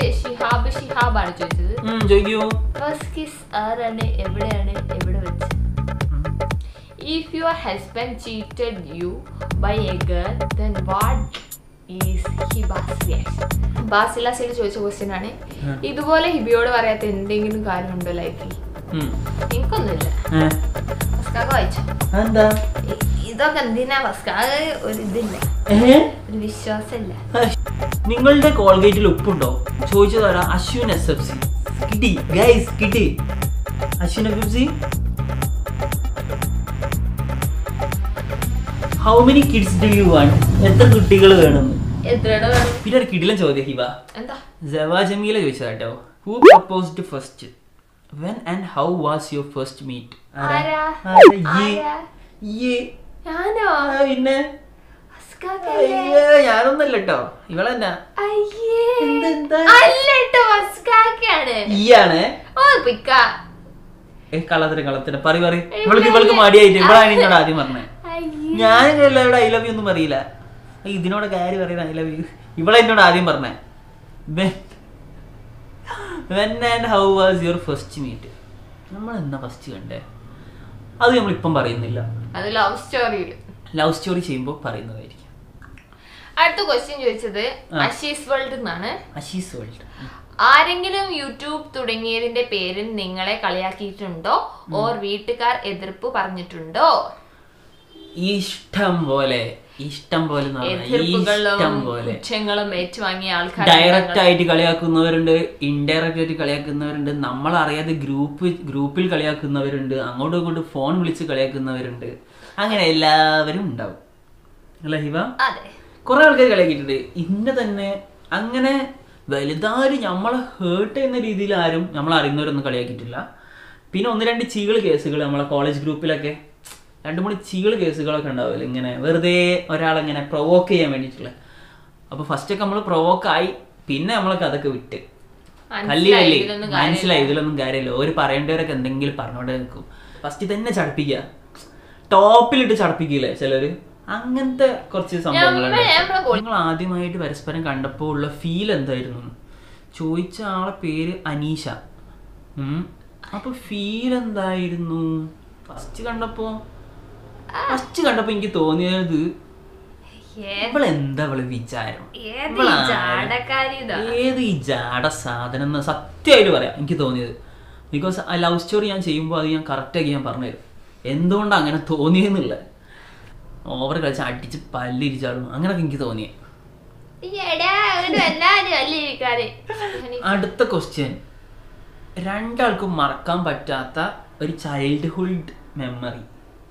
ഷിഹാബ് ഷിഹാബാണ് ചോദിച്ചത് ഉം, ചോദിക്കൂ ഫസ്റ്റ് കിസ് ആരാണ് എവിടെയാണ് എവിടെ വെച്ച് if your husband cheated you by a girl then what is Hiba's reaction ബാസിലാസിൽ ചോദിച്ച ക്വസ്റ്റ്യൻ ആണ് ഉം. ഇതുപോലെ ഹിബിയോട് പറയാത്ത എന്തെങ്കിലും കാര്യമുണ്ടോ ലൈഫിൽ ഉം. എനിക്കൊന്നുമില്ല ഏ, ഫസ്കാക വായിച്ചോ അതെന്താ ഇ- ഇതൊക്കെ എന്തിനാ ഫസ്കാക ഒരു ഇതില്ല ഏ? ഒരു വിശ്വാസമില്ല നിങ്ങളുടെ കോൾഗേറ്റിൽ ഉപ്പുണ്ടോ ചോദിച്ചതാരാ അശ്വിൻ എസ് എഫ് സി കിട്ടി ഗൈസ് കിട്ടി Ashwin F F C how many kids do you want എത്ര കുട്ടികൾ വേണമെന്ന് എത്രയുടെ വേണം പിന്നെ ഒരു കിടിലൻ ചോദ്യം ഹിബ എന്താ ജവാ ജമീല ചോദിച്ചതാട്ടോ who proposed first when and how was your first meet ആരാ? ആരാ? ഞാനോ പിന്നെ ഫസ്കാക്കല്ലേ? അയ്യോ, ഞാനൊന്നല്ല കേട്ടോ ഇവളെന്നാ അയ്യേ. എന്തെന്താ? അല്ല ട്ടോ, ഫസ്കാക്കയാണ്. ഈയാണ് ഓ, പിക്ക. ഏ കള്ളത്തിന് കള്ളത്തിന് പറി പറി ഇവൾക്ക് ഇവൾക്ക് മടിയായിട്ട് ഇവളാണ് എന്നോട് ആദ്യം പറഞ്ഞത് അയ്യേ. ഞാൻ എല്ലാവരോട് ഐ ലവ് യു ഒന്നും അറിയില്ല ഇതിനോട് കാര്യം പറയുന്ന ഐ ലവ് യു ഇവളെ എന്നോട് ആദ്യം പറഞ്ഞേ when and how was your first meet നമ്മൾ എന്നാ ഫസ്റ്റ് കണ്ടേ അത് നമ്മളിപ്പം പറയുന്നില്ല അത് ലവ് സ്റ്റോറിയിൽ ലവ് സ്റ്റോറി ചെയ്യുമ്പോൾ പറയുന്നതായിരിക്കും അടുത്ത ക്വസ്റ്റ്യൻ ചോദിച്ചത് ആ. അഷീസ് വേൾഡ് എന്നാണ് അഷീസ് വേൾഡ് ആരെങ്കിലും യൂട്യൂബ് തുടങ്ങിയതിന്റെ പേരിൽ നിങ്ങളെ കളിയാക്കിയിട്ടുണ്ടോ ഓർ വീട്ടുകാർ എതിർപ്പ് പറഞ്ഞിട്ടുണ്ടോ ഇഷ്ടം പോലെ ഇഷ്ടം പോലെ എന്ന് പറഞ്ഞാ എതിർപ്പുകളും ഇഷ്ടം പോലെ കുറ്റങ്ങളും ഏറ്റുവാങ്ങിയ ആൾക്കാർ ഡയറക്റ്റ് ആയിട്ട് കളിയാക്കുന്നവരുണ്ട് ഇൻഡയറക്റ്റ് ആയിട്ട് കളിയാക്കുന്നവരുണ്ട് നമ്മൾ അറിയാതെ ഗ്രൂപ്പ് ഗ്രൂപ്പിൽ കളിയാക്കുന്നവരുണ്ട് അങ്ങോട്ടും ഇങ്ങോട്ടും ഫോൺ വിളിച്ച് കളിയാക്കുന്നവരുണ്ട് അങ്ങനെ എല്ലാവരും ഉണ്ടാവും അല്ല ഹിവ അതെ കുറെ ആൾക്കാർ കളിയാക്കിയിട്ടുണ്ട് ഇന്ന തന്നെ അങ്ങനെ വലുതാരും നമ്മളെ ഹേർട്ട് ചെയ്യുന്ന രീതിയിൽ ആരും നമ്മൾ അറിയുന്നവരൊന്നും കളിയാക്കിയിട്ടില്ല പിന്നെ ഒന്ന് രണ്ട് ചീകൾ കേസുകൾ നമ്മളെ കോളേജ് ഗ്രൂപ്പിലൊക്കെ രണ്ട് മൂന്ന് ചീകൾ കേസുകളൊക്കെ ഉണ്ടാവില്ല ഇങ്ങനെ വെറുതെ ഒരാളെങ്ങനെ പ്രൊവോക്ക് ചെയ്യാൻ വേണ്ടിയിട്ടുള്ള അപ്പൊ ഫസ്റ്റ് ഒക്കെ നമ്മൾ പ്രൊവോക്ക് ആയി പിന്നെ നമ്മളൊക്കെ അതൊക്കെ വിട്ട് കല്ലി മനസ്സിലായി, കല്ലി ഇതിലൊന്നും മനസ്സിലായി ഇതിലൊന്നും കാര്യമില്ല ഒരു പറയേണ്ടവരൊക്കെ എന്തെങ്കിലും പറഞ്ഞോണ്ടേ നിൽക്കും ഫസ്റ്റ് തന്നെ ചടപ്പിക്കുക ടോപ്പിലിട്ട് ചടപ്പിക്കില്ലേ ചിലര് അങ്ങനത്തെ കുറച്ച് സംഭവങ്ങളുണ്ട് ഞമ്മ- ഞമ്മളെ കൊ- നിങ്ങൾ ആദ്യമായിട്ട് പരസ്പരം കണ്ടപ്പോൾ ഉള്ള ഫീൽ എന്തായിരുന്നു ചോദിച്ച ആളെ പേര് അനീഷ ഉം. അപ്പൊ ഫീൽ എന്തായിരുന്നു ഫസ്റ്റ് കണ്ടപ്പോ ഫസ്റ്റ് കണ്ടപ്പോ എനിക്ക് തോന്നിയത് ഏത് ഇവളെന്താ ഇവള് വിചാരം ഏത് ഈ ഇവളാരാ? ജാടക്കാരി ഇതാ? ഏത് ഈ ജാട സാധനം എന്ന് സത്യമായിട്ട് പറയാം എനിക്ക് തോന്നിയത് ബിക്കോസ് ആ ലവ് സ്റ്റോറി ഞാൻ ചെയ്യുമ്പോൾ അത് ഞാൻ കറക്റ്റാക്കി ഞാൻ പറഞ്ഞുതരും എന്തുകൊണ്ടാണ് അങ്ങനെ തോന്നിയെന്നുള്ള ഓവർ കളിച്ച് അടിച്ച് പല്ലിരിച്ചാടും അങ്ങനെയൊക്കെ എനിക്ക് തോന്നിയേ ഈ എടാ, അങ്ങട് വന്നാല് വല്ല ഇരിക്കാര്. അടുത്ത ക്വസ്റ്റ്യൻ രണ്ടാൾക്കും മറക്കാൻ പറ്റാത്ത ഒരു ചൈൽഡ്ഹുഡ് മെമ്മറി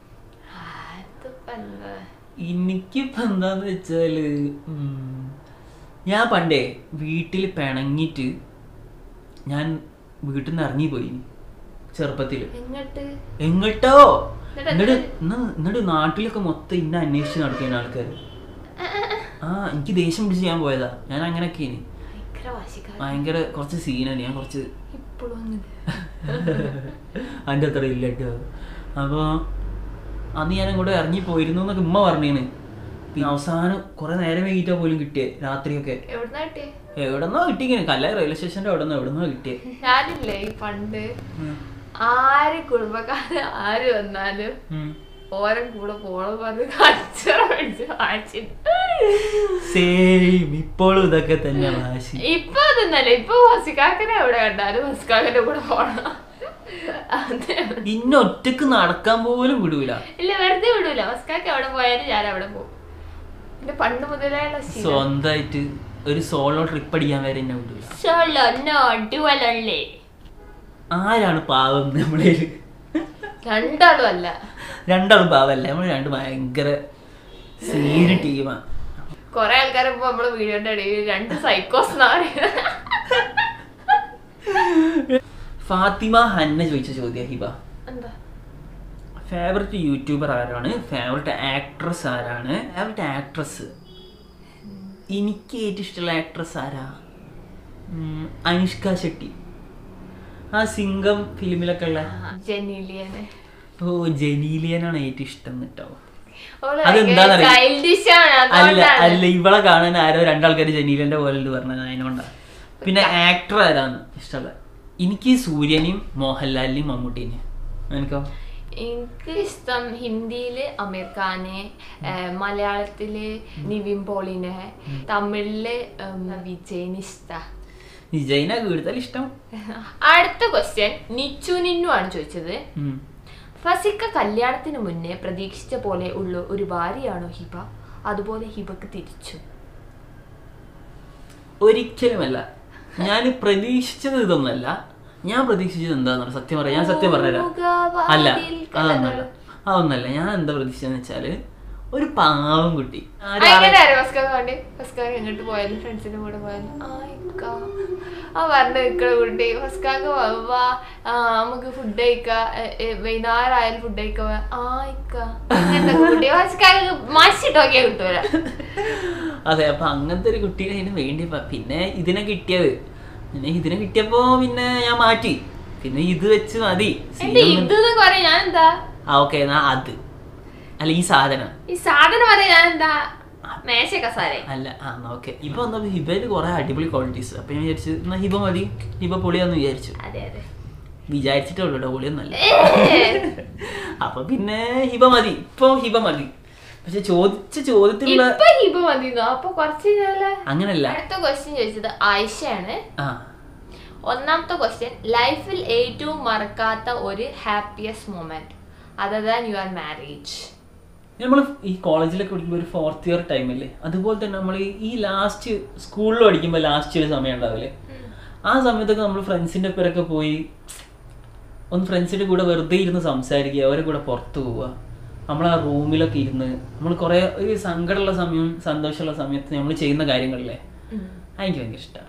അതിപ്പോ എന്താ? എനിക്കിപ്പോ എന്താന്ന് വെച്ചാല് ഉം, ഞാൻ പണ്ടേ വീട്ടിൽ പിണങ്ങിയിട്ട് ഞാൻ വീട്ടിൽ നിന്ന് ഇറങ്ങിപ്പോയി ചെറുപ്പത്തില് എങ്ങട്ട് എങ്ങട്ടോ എന്നിട്ട് എന്നിട്ട് ഇന്ന് എന്നിട്ട് നാട്ടിലൊക്കെ മൊത്തം ഇന്നെ അന്വേഷിച്ച് നടക്കുന്ന ആൾക്കാർ ആ എനിക്ക് ദേഷ്യം പിടിച്ച് ഞാൻ പോയതാ ഞാൻ അങ്ങനെയൊക്കെ ഇനി ഭയങ്കര വാശിക്കാരി. ഭയങ്കര കുറച്ച് സീനാണ് ഞാൻ കുറച്ച് ഇപ്പളും അങ്ങനെ. അതിൻ്റെ അത്ര ഇല്ല കേട്ടോ അപ്പോൾ അന്ന് ഞാൻ അങ്ങോട്ട് ഇറങ്ങി പോയിരുന്നു എന്നൊക്കെ ഉമ്മ പറഞ്ഞേന് പിന്നെ അവസാനം കുറെ നേരം വൈകിട്ടാ പോലും കിട്ടിയേ രാത്രിയൊക്കെ എവിടുന്നാ കിട്ടിയെ? എവിടെന്നോ കിട്ടിങ്ങനെ കല്ല റെയിൽവേ സ്റ്റേഷന്റെ അവിടെ നിന്ന് എവിടെന്നോ കിട്ടിയേ ഞാനില്ലേ ഈ പണ്ട് ആര് കുടുംബക്കാര് ആര് വന്നാലും ഉം. ഓരം കൂടെ പോണം പറഞ്ഞ് കച്ചറ പിടിച്ച് വാശിട്ട് സെയിം ഇപ്പോഴും ഇതൊക്കെ തന്നെ വാശി ഇപ്പൊ അതൊന്നല്ല ഇപ്പൊ വസിക്കാക്കനെ എവിടെ കണ്ടാലും വസിക്കാക്കന്റെ കൂടെ പോണം അതെ ഇന്ന ഒറ്റക്ക് നടക്കാൻ പോലും വിടൂല ഇല്ല വെറുതെ വിടൂല വസ്കാക്ക എവിടെ പോയാലും ഞാൻ അവിടെ പോകും പിന്നെ പണ്ട് മുതലേയുള്ള ശീലം സ്വന്തമായിട്ട് ഒരു സോളോ ട്രിപ്പ് അടിക്കാൻ വരെ എന്നെ വിടൂല സോളോ നോ ഡുവലല്ലേ ആരാണ് പാവം നമ്മളെ രണ്ടാളും അല്ല രണ്ടാളും പാവല്ല നമ്മൾ രണ്ട് ഭയങ്കര സീന ടീമാ കൊറേ ആൾക്കാരെ ഇപ്പൊ നമ്മള് വീഡിയോന്റെ ഇടയിൽ രണ്ട് സൈക്കോസ് എന്നാ പറയുന്നത് ഫാത്തിമ ഹന്ന ചോദിച്ച ചോദ്യം ഹിബ എന്താ ഫേവററ്റ് യൂട്യൂബർ ആരാണ് ഫേവററ്റ് ആക്ട്രസ് ആരാണ് ഫേവററ്റ് ആക്ട്രസ് എനിക്ക് ഏറ്റവും ഇഷ്ടമുള്ള ആക്ട്രസ് ആരാ ഉം, അനുഷ്ക ശെട്ടി ആ സിംഗം ഫിലിമിലൊക്കെ ഉള്ള ജനീലിയനെ ഓ ജനീലിയനാണ് ഏറ്റവും ഇഷ്ടം കേട്ടോ ഓള് അതെന്താന്നറിയോ? ചൈൽഡിഷ് ആണ് അല്ല അതുകൊണ്ടാണ് അല്ല ഇവളെ കാണാൻ ആരോ രണ്ടാൾക്കാർ ജനീലന്റെ പോലെ ഉണ്ട് പറഞ്ഞത് അതിനോണ്ടാ പിന്നെ ആക്ടർ ആരാണ് ഇഷ്ടമുള്ള എനിക്ക് സൂര്യനെയും മോഹൻലാലിനെയും മമ്മൂട്ടീനെയും എനിക്കോ എനിക്ക് ഇഷ്ടം ഹിന്ദിയില് അമീർ ഖാനെ ഏഹ് മലയാളത്തില് നിവിൻ പോളിനെ തമിഴില് ഉം, വിജയിന് ഇഷ്ട വിജയിനെ കൂടുതൽ ഇഷ്ടം അടുത്ത ക്വസ്റ്റ്യൻ നിച്ചു നിന്നു ആണ് ചോദിച്ചത് ഉം. ഫസിക്ക കല്യാണത്തിന് മുന്നേ പ്രതീക്ഷിച്ച പോലെ ഉള്ള ഒരു ഭാര്യയാണോ ഹിബ അതുപോലെ ഹിബക്ക് തിരിച്ചു ഒരിക്കലുമല്ല ഞാൻ പ്രതീക്ഷിച്ചത് ഇതൊന്നല്ല ഞാൻ പ്രതീക്ഷിച്ചത് എന്താന്ന് സത്യം പറയാം ഞാൻ സത്യം പറഞ്ഞുതരാം അല്ല അതൊന്നല്ല അതൊന്നല്ല ഞാൻ എന്താ പ്രതീക്ഷിച്ചതെന്ന് വെച്ചാല് ഒരു പാവം കുട്ടി ആരും എങ്ങനെ അറിയാം ഫസ്കാർ കണ്ട് ഫസ്കാർ എങ്ങോട്ട് പോയാലും ഫ്രണ്ട്സിന്റെ കൂടെ പോയാലും ആയിക്ക ആ പറഞ്ഞ നിക്കണ കുട്ടി ഫസ്കാക്ക് വാ ആ, നമുക്ക് ഫുഡ് കഴിക്കാം വൈകുന്നേരം ആയാലും ഫുഡ് കഴിക്കാം ആയിക്ക അങ്ങനത്തെ കുട്ടി ഫസ്കാർക്ക് മഷിട്ട് നോക്കിയാൽ കിട്ടൂല അതെ അപ്പൊ അങ്ങനത്തെ ഒരു കുട്ടീനെ അതിന് വേണ്ടി പ- പിന്നെ ഇതിനെ കിട്ടിയത് പിന്നെ ഇതിനെ കിട്ടിയപ്പോ പിന്നെ ഞാൻ മാറ്റി പിന്നെ ഇത് വെച്ച് മതി എന്റെ ഇത് എന്നൊക്കെ പറയാം ഞാൻ എന്താ ആ ഓക്കെ എന്നാ അത് അല്ല ഈ സാധനം ഈ സാധനം പറയാം ഞാൻ എന്താ മേശ കസാര അല്ല ആ ഓക്കെ ഇപ്പൊ വന്നപ്പോ ഹിബയില് കുറെ അടിപൊളി ക്വാളിറ്റീസ് അപ്പൊ ഞാൻ വിചാരിച്ചു എന്നാ ഹിബ മതി ഹിബ പൊളിയാന്ന് വിചാരിച്ചു അതെ അതെ വിചാരിച്ചിട്ടേ ഉള്ളൂ കേട്ടോ പൊളിയൊന്നല്ല ഏ, അപ്പൊ പിന്നെ ഹിബ മതി ഇപ്പൊ ഹിബ മതി പക്ഷെ ചോദിച്ച ചോദ്യത്തിലുള്ള ഇപ്പൊ ഹിബ മതിന്നോ അപ്പൊ കുറച്ച് കഴിഞ്ഞാല് അങ്ങനല്ല അടുത്ത ക്വസ്റ്റ്യൻ ചോദിച്ചത് ആയിഷയാണ് ആ ഒന്നാമത്തെ ക്വസ്റ്റ്യൻ ലൈഫിൽ ഏറ്റവും മറക്കാത്ത ഒരു happiest moment other than your marriage നമ്മൾ ഈ കോളേജിലൊക്കെ പഠിക്കുമ്പോൾ ഒരു ഫോർത്ത് ഇയർ ടൈമില്ലേ അതുപോലെ തന്നെ നമ്മൾ ഈ ലാസ്റ്റ് സ്കൂളിൽ പഠിക്കുമ്പോൾ ലാസ്റ്റ് ഒരു സമയം ഉണ്ടാവില്ലേ ആ സമയത്തൊക്കെ നമ്മൾ ഫ്രണ്ട്സിൻ്റെ പേരൊക്കെ പോയി ഒന്ന് ഫ്രണ്ട്സിൻ്റെ കൂടെ വെറുതെ ഇരുന്ന് സംസാരിക്കുക അവരെ കൂടെ പുറത്ത് പോവുക നമ്മൾ ആ റൂമിലൊക്കെ ഇരുന്ന് നമ്മൾ കുറേ ഒരു സങ്കടമുള്ള സമയം സന്തോഷമുള്ള സമയത്ത് നമ്മൾ ചെയ്യുന്ന കാര്യങ്ങളില്ലേ അതെനിക്ക് ഭയങ്കര ഇഷ്ടമാണ്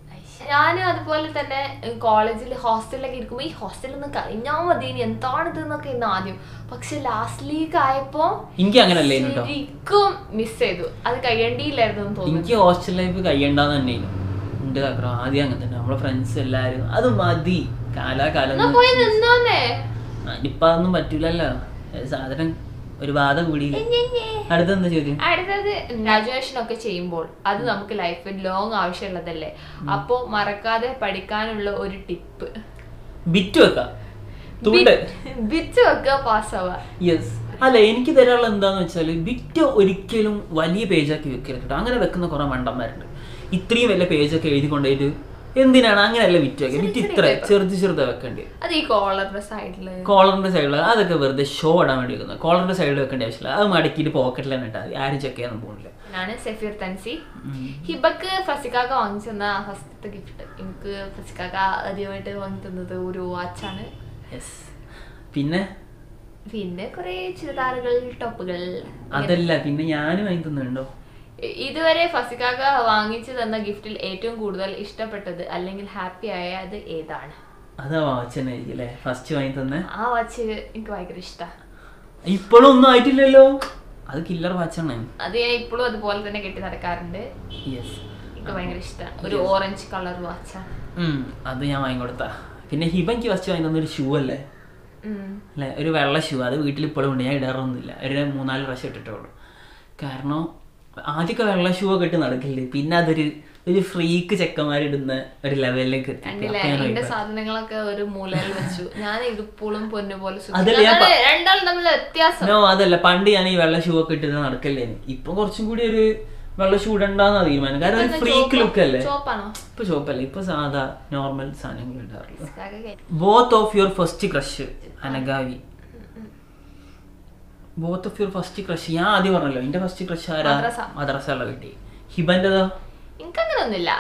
ഞാനും അതുപോലെ തന്നെ കോളേജിൽ ഹോസ്റ്റലിലൊക്കെ ഇരിക്കുമ്പോൾ ഈ ഹോസ്റ്റലിൽ നിന്ന് കഴിഞ്ഞാൽ മതി ഇനി എന്താണ് ഇതെന്നൊക്കെ ഇന്ന് ആദ്യം പക്ഷെ ലാസ്റ്റിലേക്ക് ആയപ്പോ എനിക്ക് അങ്ങനല്ലേ കേട്ടോ ശരിക്കും മിസ് ചെയ്തു അത് കഴിയേണ്ടിയില്ലായിരുന്നു എന്ന് തോന്നുന്നു എനിക്ക് ഹോസ്റ്റൽ ലൈഫ് കഴിയണ്ടെന്ന് തന്നെയായിരുന്നു ഉണ്ട് കാക്കറോ ആദ്യം അങ്ങനെ തന്നെ നമ്മളെ ഫ്രണ്ട്സ് എല്ലാവരും അത് മതി കാലാകാലം എന്നാ പോയി നിന്നോന്നേ ഇപ്പൊ അതൊന്നും പറ്റൂലല്ലോ ഏ, സാധനം ഒരു ബാധ കൂടി അടുത്തെന്താ ചോദ്യം അടുത്തത് ഗ്രാജുവേഷൻ ഒക്കെ ചെയ്യുമ്പോൾ അത് നമുക്ക് ലൈഫിൽ ലോങ് ആവശ്യമുള്ളതല്ലേ അപ്പോ മറക്കാതെ പഠിക്കാനുള്ള ഒരു ടിപ്പ് ബിറ്റ് വെക്കാം തുണ്ട് ബിച്ച് വെക്കുക പാസ്സാവുക യെസ് അല്ല എനിക്ക് തരാനുള്ള എന്താന്ന് വെച്ചാല് ബിറ്റ് ഒരിക്കലും വലിയ പേജാക്കി വെക്കരുത് കേട്ടോ അങ്ങനെ വെക്കുന്ന കുറെ മണ്ടന്മാരുണ്ട് ഇത്രയും വലിയ പേജൊക്കെ എഴുതി കൊണ്ടുപോയിട്ട് എന്തിനാണ് അങ്ങനെയല്ല ബിറ്റ് വെക്കുക ബിറ്റ് ഇത്ര ചെറുത് ചെറുതാ വെക്കേണ്ടി അത് ഈ കോളറിന്റെ സൈഡില് കോളറിന്റെ സൈഡിൽ അതൊക്കെ വെറുതെ ഷോ ഇടാൻ വേണ്ടി വെക്കുന്നത് കോളറിന്റെ സൈഡിൽ വെക്കേണ്ട ആവശ്യമില്ല അത് മടക്കിയിട്ട് പോക്കറ്റിൽ തന്നെ ഇട്ടാൽ മതി ആരും ചെക്ക് ചെയ്യാൻ പോകുന്നില്ല ഞാന് സഫീർ തൻസി ഹിബക്ക് ഫസിക്കാക്ക വാങ്ങിച്ചു തന്ന ഫസ്റ്റത്തെ ഗിഫ്റ്റ് എനിക്ക് ഫസിക്കാക്ക ആദ്യമായിട്ട് വാങ്ങി തന്നത് ഒരു വാച്ചാണ് യെസ് പിന്നെ പിന്നെ കുറെ ചുരിദാറുകൾ ടോപ്പുകൾ അതല്ല പിന്നെ ഞാനും വാങ്ങി തന്നുണ്ടോ ഇ- ഇതുവരെ ഫസിക്കാക്ക വാങ്ങിച്ചു തന്ന ഗിഫ്റ്റിൽ ഏറ്റവും കൂടുതൽ ഇഷ്ടപ്പെട്ടത് അല്ലെങ്കിൽ ഹാപ്പി ആയത് ഏതാണ് അതാ വാച്ച് തന്നെ ആയിരിക്കും അല്ലേ ഫസ്റ്റ് വാങ്ങി തന്നെ ആ വാച്ച് എനിക്ക് ഭയങ്കര ഇഷ്ടമാണ് ഇപ്പോഴും ഒന്നും ആയിട്ടില്ലല്ലോ അത് കില്ലർ വാച്ചാണ് അത് ഞാൻ ഇപ്പോഴും അതുപോലെ തന്നെ കെട്ടി നടക്കാറുണ്ട് യെസ് എനിക്ക് ഭയങ്കര ഇഷ്ടമാണ് ഒരു ഓറഞ്ച് കളർ വാച്ചാണ് അത് ഞാൻ വാങ്ങിക്കൊടുത്ത പിന്നെ ഹിബയ്ക്ക് ഫസ്റ്റ് വാങ്ങി തന്ന ഒരു ഷൂ അല്ലേ അല്ലെ ഒരു വെള്ള ഷൂ അത് വീട്ടിൽ ഇപ്പോഴും ഉണ്ട് ഞാൻ ഇടാറൊന്നുമില്ല ഒരു മൂന്നാല് പ്രാവശ്യം ഇട്ടിട്ടേ ഉള്ളൂ കാരണം ആദ്യമൊക്കെ വെള്ള ഷൂ ഒക്കെ ഇട്ട് നടക്കില്ലേ പിന്നെ അതൊരു ഒരു ഫ്രീക്ക് ചെക്കന്മാരിടുന്ന ഒരു ലെവലിലേക്ക് എത്തി കണ്ടില്ലേ അപ്പൊ ഞാൻ എന്റെ ഒഴിവാക്കി. സാധനങ്ങളൊക്കെ ഒരു മൂലയിൽ വെച്ചു ഞാൻ ഇതിപ്പോഴും പൊന്നു പോലെ സൂക്ഷിച്ചു. അതല്ല ഞാൻ ഞങ്ങള് രണ്ടാളും തമ്മിൽ വ്യത്യാസം നോ അതല്ല പണ്ട് ഞാൻ ഈ വെള്ള ഷൂ ഒക്കെ ഇട്ടിട്ട് നടക്കല്ലേ ഇപ്പൊ കുറച്ചും കൂടി ഒരു വെള്ള ഷൂ ഇടണ്ടാന്ന് തീരുമാനം കാരണം ഒരു ഫ്രീക്ക് ലുക്ക് അല്ലേ ചോപ്പാണോ ഇപ്പൊ ഷോപ്പല്ലേ ഇപ്പൊ സാധാ നോർമൽ സാധനങ്ങൾ ഇടാറുള്ളൂ ഫസിക്കാക്ക കെട്ടി. Both of your first crush അനഗാവി both of your first crush ഞാൻ ആദ്യം പറഞ്ഞല്ലോ എന്റെ ഫസ്റ്റ് ക്രഷ് ആരാ മദ്രസ. മദ്രസയുള്ള കിട്ടി ഹിബന്റെതോ എനിക്കങ്ങനെ ഒന്നുമില്ല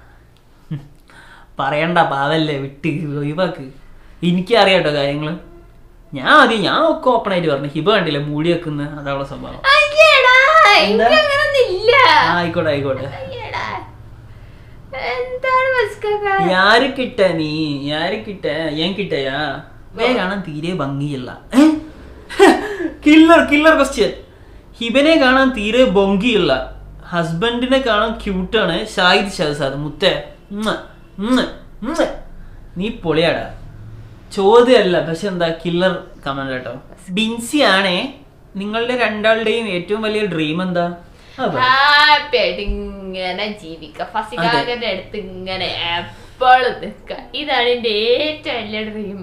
പറയണ്ട പാവല്ലേ വിട്ട് ഒഴിവാക്ക് എനിക്ക് അറിയാട്ടോ കാര്യങ്ങള് ഞാൻ ആദ്യം ഞാൻ ഒക്കെ ഓപ്പൺ ആയിട്ട് പറഞ്ഞു ഹിബ കണ്ടില്ലേ മൂടി വെക്കുന്ന അതവളെ സ്വഭാവം അയ്യടാ എന്താ? എനിക്കങ്ങനൊന്നുമില്ല ആ, ആയിക്കോട്ടെ ആയിക്കോട്ടെ അയ്യടാ എന്താണ് ഫസിക്കാക്ക യാര് കിട്ട നീ യാര് കിട്ട ഞാൻ കിട്ടയാ വേ കാണാൻ തീരെ ഭംഗിയില്ല കില്ലർ കില്ലർ ക്വസ്റ്റ്യൻ ഹിബനെ കാണാൻ തീരെ ഭംഗിയില്ല ഹസ്ബൻഡിനെ കാണാൻ ക്യൂട്ടാണ് ഷാഹിദ് ഷഹസാദ് മുത്തേ ഉമ്മ, ഉമ്മ, ഉമ്മ. നീ പൊളിയാടാ ചോദ്യമല്ല പക്ഷെ എന്താ കില്ലർ കമന്റ് കേട്ടോ ബിൻസി ആണേ നിങ്ങളുടെ രണ്ടാളുടെയും ഏറ്റവും വലിയ ഡ്രീം എന്താ അതെ. ഹാപ്പി ആയിട്ട് ഇങ്ങനെ ജീവിക്ക ഫസികാകന്റെ അടുത്ത് ഇങ്ങനെ എപ്പോഴും നിക്ക ഇതാണ് എന്റെ ഏറ്റവും വലിയ ഡ്രീം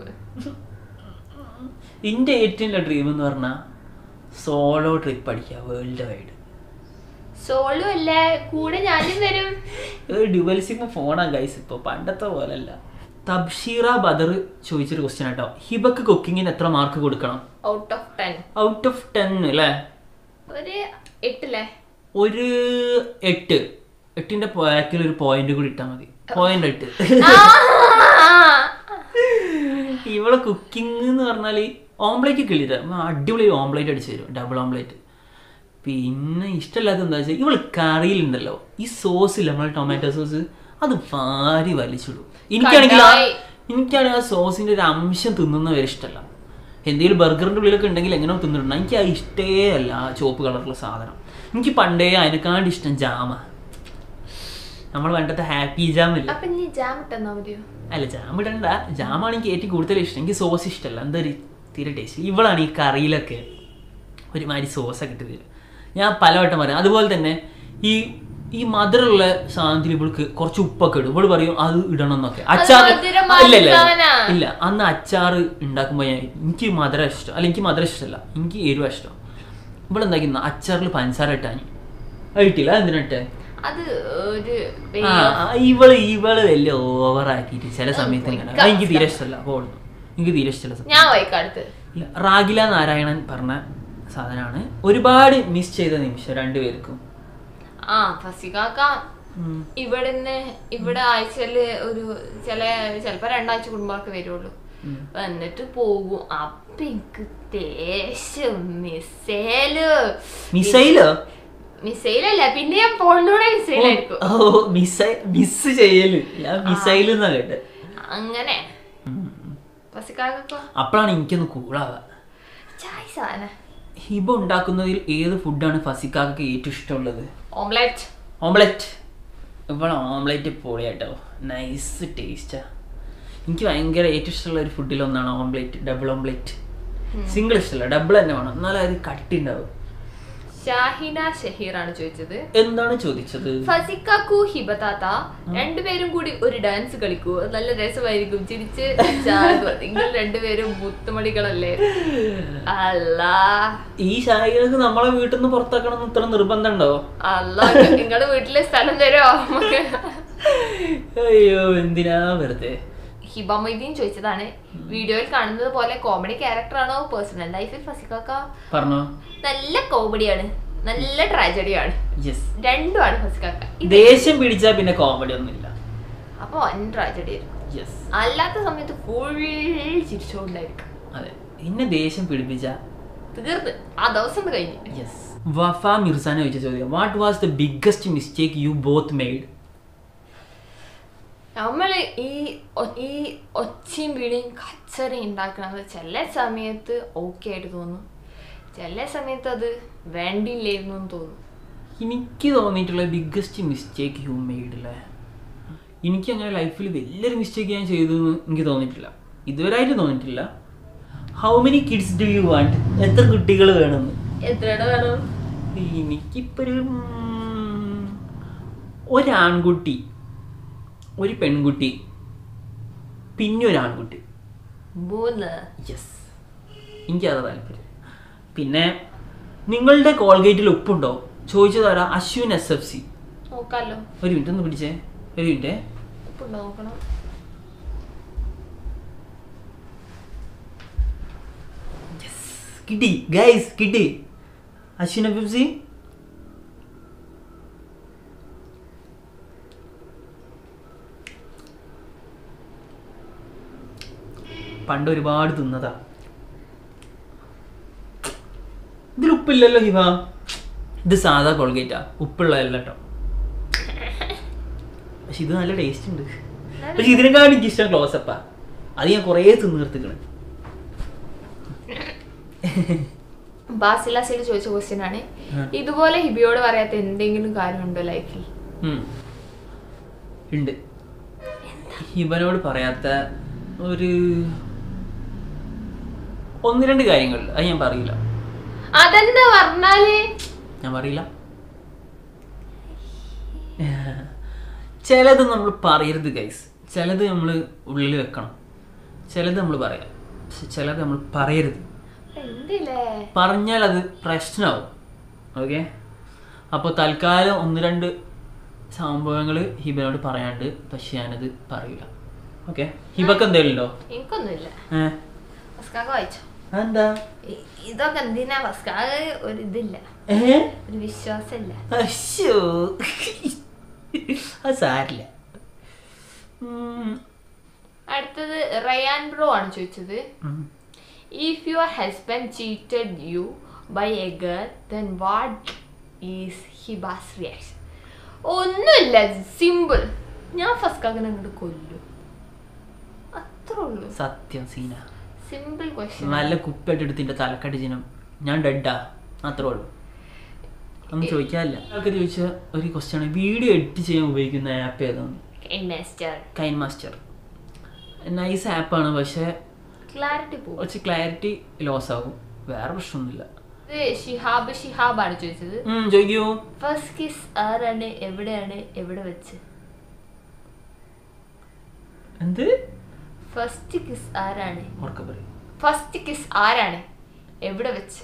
എൻ്റെ ഏറ്റവും വലിയ ഡ്രീം എന്ന് പറഞ്ഞാൽ സോളോ ട്രിപ്പ് അടിക്കുക വേൾഡ് വൈഡ് സോളു അല്ല കൂടെ ഞാനും വരും ഡ്യുവൽ സിം ഫോണാ ഗൈസ് ഇപ്പോൾ പണ്ടത്തെ പോലല്ല തബ്ഷീറ ബദർ ചോദിച്ചൊരു ക്വസ്റ്റ്യൻ കേട്ടോ ഹിബക്ക് കുക്കിങ്ങിന് എത്ര മാർക്ക് കൊടുക്കണം out of ten out of ten അല്ലേ ഒരു എട്ടില്ലേ ഒരു എട്ട് എട്ടിന്റെ ബാക്കിൽ ഒരു പോയിന്റ് കൂടി ഇട്ടാൽ മതി പോയിന്റ് എട്ട് ഇവളെ കുക്കിംഗ് എന്ന് പറഞ്ഞാല് ഓംപ്ലേറ്റ് കിളിയത് അടിപൊളി ഓംപ്ലേറ്റ് അടിച്ചു തരും ഡബിൾ ഓംപ്ലേറ്റ് പിന്നെ ഇഷ്ടമല്ലാത്ത എന്താ വെച്ചാൽ ഇവള് കറിയിലുണ്ടല്ലോ ഈ സോസ് നമ്മളെ ടൊമാറ്റോ സോസ് അത് വാരി വലിച്ചിടും എനിക്കാണെങ്കിൽ ആ കടായി. എനിക്കാണെങ്കിൽ ആ സോസിന്റെ ഒരു അംശം തിന്നുന്ന വരെ ഇഷ്ടമല്ല എന്തെങ്കിലും ബർഗറിന്റെ ഉള്ളിലൊക്കെ ഉണ്ടെങ്കിൽ എങ്ങനെ തിന്നിട്ടുണ്ട് എനിക്ക് ആ ഇഷ്ടേ അല്ല ആ ചുവപ്പ് കളറുള്ള സാധനം എനിക്ക് പണ്ടേ അതിനെക്കാണ്ട് ഇഷ്ടം ജാമ നമ്മൾ പണ്ടത്തെ ഹാപ്പി ജാം ഇല്ല അപ്പൊ നീ ജാം ഇട്ടെന്നാ മതിയോ അല്ല ജാം ഇടണ്ട ജാമാണ് എനിക്ക് ഏറ്റവും കൂടുതൽ ഇഷ്ടം എനിക്ക് സോസ് ഇഷ്ടമല്ല എന്താ ഒരു തീരെ ടേസ്റ്റ് ഇവളാണ് ഈ കറിയിലൊക്കെ ഒരുമാതിരി സോസൊക്കെ ഇട്ട് തരും ഞാൻ പലവട്ടം പറയാം അതുപോലെ തന്നെ ഈ ഈ മധുരമുള്ള സാധനത്തിൽ ഇവൾക്ക് കുറച്ച് ഉപ്പൊക്കെ ഇടും ഇവള് പറയും അത് ഇടണം എന്നൊക്കെ അച്ചാർ മധുരം ഇല്ല ഇല്ല മാറ്റാനാ. ഇല്ല അന്ന് അച്ചാർ ഉണ്ടാക്കുമ്പോൾ ഞാൻ എനിക്ക് മധുരം ഇഷ്ടം അല്ല എനിക്ക് മധുരം ഇഷ്ടമല്ല എനിക്ക് എരിവ ഇഷ്ടം ഇവളെന്താക്കുന്ന അച്ചാറിൽ പഞ്ചസാര ഇട്ടാൻ അത് ഇട്ടില്ല എന്തിനിട്ടെ അത് ഒരു ആ, way of- ആ, ഇവള് ഇവള് വലിയ ഓവർ ആക്കിയിട്ട് ചില സമയത്ത് ഇങ്ങനെ അത് എനിക്ക് തീരെ ഇഷ്ടമല്ല പോകുന്നു എനിക്ക് തീരെ ഇഷ്ടമല്ല സത്യം. ഞാൻ വായിക്കാടുത്ത് ഇല്ല, റാഗില നാരായണൻ പറഞ്ഞ സാധനമാണ് ഒരുപാട് മിസ് ചെയ്ത നിമിഷം രണ്ടുപേർക്കും ആ ഫസികാക്ക ഇവിടുന്ന് ഇവിടെ ആഴ്ചയില് ഒരു ചില ചിലപ്പോ രണ്ടാഴ്ച കുടുംബമൊക്കെ വരുള്ളൂ എന്നിട്ട് പോകും അപ്പൊ എനിക്ക് ദേഷ്യം മിസൈല് മിസൈലോ മിസൈലല്ല പിന്നെ ഞാൻ പോളിലൂടെ മിസൈലായിരിക്കും ഓ മിസൈ മിസ് ചെയ്യല് ഞാൻ മിസൈൽ എന്നാ കേട്ടെ അങ്ങനെ ഫസിക്കാക്കോ അപ്പോഴാണ് എനിക്കൊന്ന് കൂളാവുക ചായ സാധന ഹിബ ഉണ്ടാക്കുന്നതിൽ ഏത് ഫുഡാണ് ഫസിക്കാക്ക് ഏറ്റവും ഇഷ്ടമുള്ളത് ഓംലെറ്റ് ഓംലെറ്റ് ഇപ്പോൾ ഓംലെറ്റ് പൊളിയാട്ടോ നൈസ് ടേസ്റ്റാ എനിക്ക് ഭയങ്കര ഏറ്റവും ഇഷ്ടമുള്ള ഒരു ഫുഡിൽ ഒന്നാണ് ഓംലെറ്റ് ഡബിൾ ഓംലെറ്റ് സിംഗിൾ ഇഷ്ടമല്ല ഡബിൾ തന്നെ വേണം എന്നാലും അത് കട്ടി ഉണ്ടാവും ഷാഹിന ഷഹീറാണ് ചോദിച്ചത് എന്താണ് ചോദിച്ചത് ഫസിക്കാക്കു ഹിബതാത്ത രണ്ടുപേരും കൂടി ഒരു ഡാൻസ് കളിക്കൂ അത് നല്ല രസമായിരിക്കും ചിരിച്ച് ചാടുക നിങ്ങൾ രണ്ടുപേരും മുത്തുമണികളല്ലേ അല്ലാ ഈ ശാരികൾക്ക് നമ്മളെ വീട്ടിൽ നിന്ന് പുറത്താക്കണം എന്ന് ഇത്ര നിർബന്ധം ഉണ്ടോ അല്ല നിങ്ങളുടെ വീട്ടിലെ സ്ഥലം തരോ നമുക്ക് അയ്യോ എന്തിനാ വെറുതെ ഹിബ മൊയ്തീൻ ചോദിച്ചതാണ് വീഡിയോയിൽ കാണുന്നത് പോലെ കോമഡി ക്യാരക്ടർ ആണോ പേഴ്സണൽ ലൈഫിൽ ഫസിക്കാക്ക പറഞ്ഞോ നല്ല കോമഡിയാണ് നല്ല ട്രാജഡിയാണ് യെസ് രണ്ടുമാണ് ഫസിക്കാക്ക ഇത് ദേഷ്യം പിടിച്ചാ പിന്നെ കോമഡി ഒന്നുമില്ല അപ്പൊ വൻ ട്രാജഡി ആയിരിക്കും യെസ് അല്ലാത്ത സമയത്ത് ഫുൾ ചിരിച്ചുകൊണ്ടായിരിക്കും അതെ എന്നെ ദേഷ്യം പിടിപ്പിച്ച തീർന്ന് ആ ദിവസം ഒന്ന് കഴിഞ്ഞ് യെസ് വഫ മിർസാനെ ചോദിച്ച ചോദ്യം what was the biggest mistake you both made നമ്മൾ ഈ ഒ- ഈ ഒച്ചയും വീടിയും കച്ചറയും ഉണ്ടാക്കണത് ചില സമയത്ത് ഓക്കെ ആയിട്ട് തോന്നും ചില സമയത്ത് അത് വേണ്ടിയില്ലായിരുന്നു എന്ന് തോന്നും എനിക്ക് തോന്നിയിട്ടുള്ള ബിഗ്ഗസ്റ്റ് മിസ്റ്റേക്ക് യു മെയ്ഡ് അല്ലേ എനിക്ക് അങ്ങനെ ലൈഫിൽ വലിയൊരു മിസ്റ്റേക്ക് ഞാൻ ചെയ്തു എന്ന് എനിക്ക് തോന്നിയിട്ടില്ല ഇതുവരെയായിട്ട് തോന്നിയിട്ടില്ല how many kids do you want എത്ര കുട്ടികൾ വേണമെന്ന് എത്രയുടെ വേണം എനിക്കിപ്പോൾ ഒരു ഉം, ഒരാൺകുട്ടി ഒരു പെൺകുട്ടി പിന്നെ ഒരു ആൺകുട്ടി മൂന്ന് യെസ് എനിക്കതാ താല്പര്യം പിന്നെ നിങ്ങളുടെ കോൾഗേറ്റിൽ ഉപ്പുണ്ടോ ചോദിച്ചതാരാ അശ്വിൻ എസ് എഫ് സി നോക്കാലോ ഒരു മിനിറ്റ് ഒന്ന് പിടിച്ചേ ഒരു മിനിറ്റ് ഉപ്പുണ്ടോ നോക്കണം കിട്ടി ഗൈസ് കിട്ടി അശ്വിൻ എഫ് എഫ് സി പണ്ട് ഒരുപാട് തിന്നതാ ഇതിൽ ഉപ്പില്ലല്ലോ ഹിവ ഇത് സാധാ കോൾഗേറ്റാ ഉപ്പുള്ളതല്ല കേട്ടോ പക്ഷെ ഇത് നല്ല ടേസ്റ്റ് ഉണ്ട് പക്ഷെ ഇതിനെക്കാളും എനിക്ക് ഇഷ്ടം ക്ലോസപ്പാ അത് ഞാൻ കുറേ തിന്ന് നിർത്തിക്കണ് ബാസിലാസിൽ ചോദിച്ച ക്വസ്റ്റ്യൻ ആണ് ആ. ഇതുപോലെ ഹിബിയോട് പറയാത്ത എന്തെങ്കിലും കാര്യമുണ്ടോ ലൈഫിൽ ഉം. ഉണ്ട് ഹിബനോട് പറയാത്ത ഒരു ഒന്ന് രണ്ട് കാര്യങ്ങൾ അത് ഞാൻ പറയില്ല അതെന്താ പറഞ്ഞാല് ഞാൻ പറയില്ല ചിലത് നമ്മൾ പറയരുത് ഗൈസ് ചിലത് നമ്മൾ ഉള്ളിൽ വെക്കണം ചിലത് നമ്മൾ പറയാം പക്ഷെ ചിലത് നമ്മൾ പറയരുത് എന്തില്ലേ പറഞ്ഞാൽ അത് പ്രശ്നമാവും ഓക്കെ അപ്പോൾ തൽക്കാലം ഒന്ന് രണ്ട് സംഭവങ്ങൾ ഹിബനോട് പറയാണ്ട് പക്ഷെ ഞാനത് പറയില്ല ഓക്കെ ഹിബക്ക് എന്തെങ്കിലും ഉണ്ടോ എനിക്കൊന്നുമില്ല ഏഹ് ഫസ്കാക്ക വായിച്ചോ എന്താ ഇ- ഇതൊക്കെ എന്തിനാ ഫസ്കാക്ക ഒരു ഇതില്ല ഏ ഒരു വിശ്വാസമില്ല അശ്ശോ അത് സാരില്ല ഉം. അടുത്തത് റയാൻ ബ്രോ ആണ് ചോദിച്ചത് ഉം. If your husband cheated you by a girl then what is Hiba's reaction ഒന്നുമില്ല സിമ്പിൾ ഞാൻ ഫസ്കാക്കിനെ അങ്ങോട്ട് കൊല്ലും അത്രേ ഉള്ളൂ സത്യം സീന സിമ്പിൾ ക്വസ്റ്റ്യൻ നല്ല കുപ്പിയായിട്ട് എടുത്തിന്റെ തലക്കടിച്ചിനും ഞാൻ ഡെഡാ അത്രേ ഉള്ളൂ ഒന്നും ചോദിക്കാനില്ല ആൾക്ക് ചോദിച്ച ഒരു ക്വസ്റ്റ്യാണ് വീഡിയോ എഡിറ്റ് ചെയ്യാൻ ഉപയോഗിക്കുന്ന ആപ്പ് ഏതാണ് മാസ്റ്റർ കൈൻ മാസ്റ്റർ നൈസ് ആപ്പാണ് പക്ഷേ ക്ലാരിറ്റി പോകും കുറച്ച് ക്ലാരിറ്റി ലോസ് ആകും വേറെ പ്രശ്നമൊന്നുമില്ല ഇത് ഷിഹാബ് ഷിഹാബ് ആണ് ചോദിച്ചത് ഉം, ചോദിക്കൂ ഫസ്റ്റ് കിസ് ആരാണ് എവിടെയാണ് എവിടെ വെച്ച് എന്ത് ഫസ്റ്റ് കിസ് ആരാണ് ഓർക്ക പറയും ഫസ്റ്റ് കിസ് ആരാണ് എവിടെ വെച്ച്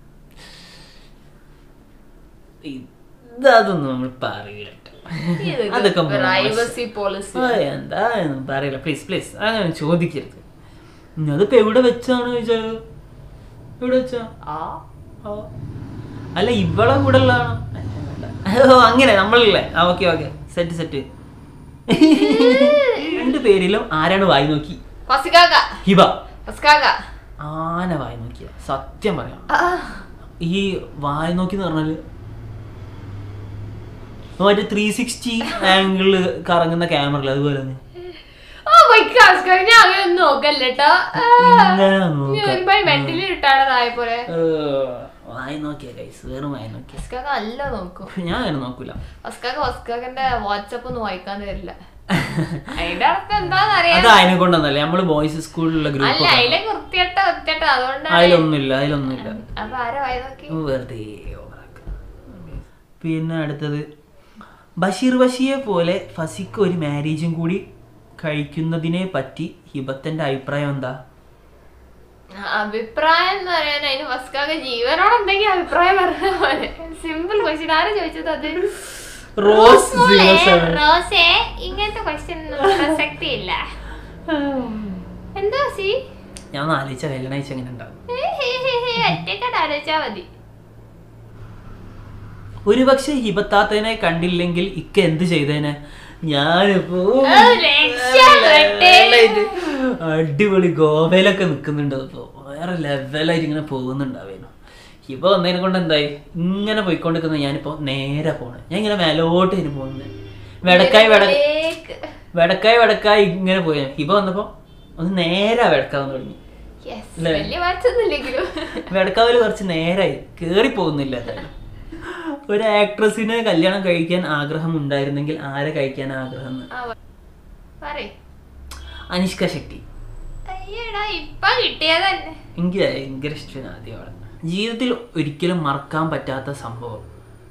ഇതൊന്നും നമ്മൾ പറയില്ല ട്ടോ. അതൊക്കെ പ്രൈവസി മോശം. പോളിസി ആ, എന്താ ഒന്നും പറയില്ല പ്ലീസ് പ്ലീസ് അങ്ങനെ ചോദിക്കരുത് ഇനി അതിപ്പോ എവിടെ വെച്ചാണ് ചോദിച്ചാലോ എവിടെ വെച്ചാ ആ ആ. അല്ല ഇവളെ കൂടെ ഉള്ളതാണോ ഓ അങ്ങനെ നമ്മളല്ലേ ആ ഓക്കെ ഓക്കെ സെറ്റ് സെറ്റ് രണ്ടു പേരിലും ആരാണ് വായി നോക്കി ഫസ്കാക ഹിബ ഫസ്കാക ആന വായി നോക്കിയ സത്യം പറയാം ഈ വായി നോക്കി എന്ന് പറഞ്ഞാല് മറ്റേ ത്രീ സിക്സ്റ്റി ആംഗിളില് കറങ്ങുന്ന ക്യാമറ അതുപോലെ തന്നെ ഓ മൈ ഗോഡ് ഞാൻ അങ്ങനെ ഒന്നും നോക്കല്ലേട്ടോ ഇങ്ങനെ നോക്കാം. മെന്റലി റിട്ടയർഡ് ആയ പോലെ ഏർ, വായി നോക്കിയ കൈസ് വെറും വായി നോക്കിയ ഫസ്കാക നല്ല നോക്കും ഞാൻ അങ്ങനെ നോക്കൂല ഫസ്കാക ഫസ്കാകന്റെ വാട്സപ്പ് ഒന്നും വായിക്കാൻ തരില്ല അതിന്റെ അർത്ഥം എന്താന്ന് അറിയാം അത് അതിനെ കൊണ്ടൊന്നല്ല നമ്മള് ബോയ്സ് സ്കൂളിലുള്ള അല്ല ഗ്രൂപ്പ് അതിലെ വൃത്തിയട്ട വൃത്തിയട്ട അതുകൊണ്ടാണ് അതിലൊന്നുമില്ല അതിലൊന്നുമില്ല അപ്പൊ ആരാ വായി നോക്കി വെറുതെ ഓവറാക്ക. പിന്നെ അടുത്തത് ബഷീർ ബഷിയെ പോലെ ഫസിക്ക് ഒരു മാരേജും കൂടി കഴിക്കുന്നതിനെ പറ്റി ഹിബത്തിന്റെ അഭിപ്രായം എന്താ അഭിപ്രായം എന്ന് പറയാൻ അതിന് ഫസ്കാക ജീവനോട് എന്തെങ്കിലും അഭിപ്രായം പറഞ്ഞ പോലെ സിമ്പിൾ ക്വസ്റ്റ്യൻ ആരാ ചോദിച്ചത് അത് റോസ് മോളെ, zero seven. റോസേ ഇങ്ങനത്തെ ക്വസ്റ്റ്യൻ പ്രസക്തി ഇല്ല എന്താ സി ഞാൻ ഒന്ന് ആലോചിച്ച കല്യാണം അയച്ച എങ്ങനെ ഉണ്ടാവും ഒറ്റക്കാട്ട് ആലോചിച്ചാ മതി ഒരു പക്ഷെ ഹിബത്താത്തനെ കണ്ടില്ലെങ്കിൽ ഇക്ക എന്ത് ചെയ്തേനെ ഞാനിപ്പോ ഓ, രക്ഷപ്പെട്ടേ. അടിപൊളി ഗോവയിലൊക്കെ നിക്കുന്നുണ്ട് ഇപ്പൊ വേറെ ലെവലായിട്ട് ഇങ്ങനെ പോകുന്നുണ്ടാവേനു ഹിബ വന്നതിനെ കൊണ്ട് എന്തായി ഇങ്ങനെ പോയിക്കൊണ്ടിരിക്കുന്ന ഞാനിപ്പോ നേരെ പോണേ ഞാൻ ഇങ്ങനെ മേലോട്ട് ഇനി പോകുന്നത് വെടക്കായി വെട ഇതിലേക്ക്. വെടക്കായി വെടക്കായി ഇങ്ങനെ പോയ ഹിബ വന്നപ്പോ ഒന്ന് നേരെ വെടക്കാവുന്ന തുടങ്ങി Yes, അല്ലേ? വലിയ മാറ്റൊന്നുമില്ലെങ്കിലും വെടക്കാവില് കുറച്ച് നേരായി കേറി പോകുന്നില്ല എന്തായാലും ഒരു ആക്ട്രസിന് കല്യാണം കഴിക്കാൻ ആഗ്രഹം ഉണ്ടായിരുന്നെങ്കിൽ ആരെ കഴിക്കാൻ ആഗ്രഹം എന്ന്? ആ, പറയ് അനുഷ്ക ശക്തി അയ്യടാ ഇപ്പൊ കിട്ടിയതന്നെ എനിക്ക് ഭയങ്കര ഇഷ്ടമാണ് ആദ്യം അവളെ ജീവിതത്തിൽ ഒരിക്കലും മറക്കാൻ പറ്റാത്ത സംഭവം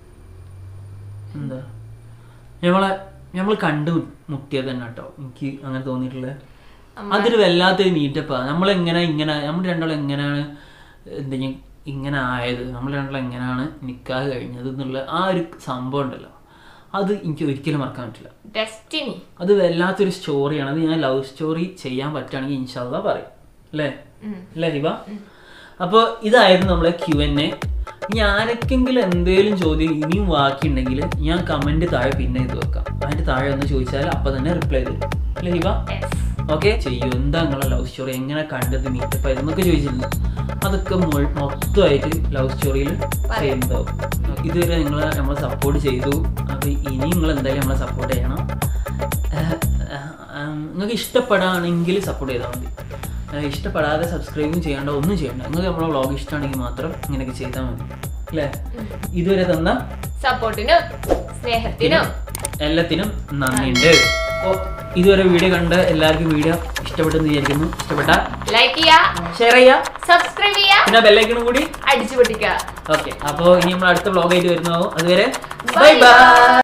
എന്താ നമ്മളെ നമ്മൾ കണ്ടു മുട്ടിയത് തന്നെ കേട്ടോ എനിക്ക് അങ്ങനെ തോന്നിയിട്ടുള്ളത് അതൊരു വല്ലാത്തൊരു മീറ്റപ്പാണ് നമ്മളെങ്ങനെ ഇങ്ങനെ നമ്മൾ രണ്ടാളും എങ്ങനെയാണ് എന്തെങ്കിലും ഇങ്ങനെ ആയത് നമ്മൾ രണ്ടാളും എങ്ങനെയാണ് നിക്കാഹ് കഴിഞ്ഞത് എന്നുള്ള ആ ഒരു സംഭവം ഉണ്ടല്ലോ അത് എനിക്ക് ഒരിക്കലും മറക്കാൻ പറ്റില്ല ഡെസ്റ്റിനി അത് വല്ലാത്തൊരു സ്റ്റോറിയാണ് അത് ഞാൻ ലവ് സ്റ്റോറി ചെയ്യാൻ പറ്റുകയാണെങ്കിൽ ഇൻഷാല്ല പറയും അല്ലേ അല്ലേ ഹിബ അപ്പോൾ ഇതായിരുന്നു നമ്മളെ ക്യു എൻ എ ഇനി ആരൊക്കെങ്കിലും എന്തെങ്കിലും ചോദ്യം ഇനിയും ബാക്കിയുണ്ടെങ്കിൽ ഞാൻ കമന്റ് താഴെ പിന്നെ ഇത് വെക്കാം അതിന്റെ താഴെ ഒന്ന് ചോദിച്ചാൽ അപ്പൊ തന്നെ റിപ്ലൈ തരും അല്ലേ ഹിബ ഓക്കെ ചെയ്യൂ എന്താ നിങ്ങളെ ലവ് സ്റ്റോറി എങ്ങനെ കണ്ടത് മീറ്റപ്പ് ആയത് എന്നൊക്കെ ചോദിച്ചിരുന്നു അതൊക്കെ മൊ- മൊത്തമായിട്ട് ലവ് സ്റ്റോറിയിൽ ചെയ്യുന്നതാവും ഇതുവരെ നിങ്ങൾ നമ്മളെ സപ്പോർട്ട് ചെയ്തു അത് ഇനി നിങ്ങൾ എന്തായാലും നമ്മളെ സപ്പോർട്ട് ചെയ്യണം നിങ്ങൾക്ക് ഇഷ്ടപ്പെടുകയാണെങ്കിൽ സപ്പോർട്ട് ചെയ്താൽ മതി ഏഹ് ഇഷ്ടപ്പെടാതെ സബ്സ്ക്രൈബും ചെയ്യേണ്ട ഒന്നും ചെയ്യണ്ട നിങ്ങൾക്ക് നമ്മളെ വ്ളോഗ് ഇഷ്ടമാണെങ്കിൽ മാത്രം ഇങ്ങനെയൊക്കെ ചെയ്താൽ മതി അല്ലേ ഇതുവരെ തന്ന സപ്പോർട്ടിനും സ്നേഹത്തിനും എല്ലാത്തിനും നന്ദിയുണ്ട് അപ്പോൾ ഇതുവരെ വീഡിയോ കണ്ട് എല്ലാവർക്കും വീഡിയോ ഇഷ്ടപ്പെട്ടെന്ന് വിചാരിക്കുന്നു ഇഷ്ടപ്പെട്ട ലൈക്ക് ചെയ്യാ ഷെയർ ചെയ്യുക സബ്സ്ക്രൈബ് ചെയ്യാ പിന്നെ ബെല്ലൈക്കണും കൂടി അടിച്ചു പൊട്ടിക്കുക ഓക്കെ അപ്പോൾ ഇനി നമ്മൾ അടുത്ത വ്ളോഗായിട്ട് വരുന്നതാവും അതുവരെ Bye ബൈ ബൈ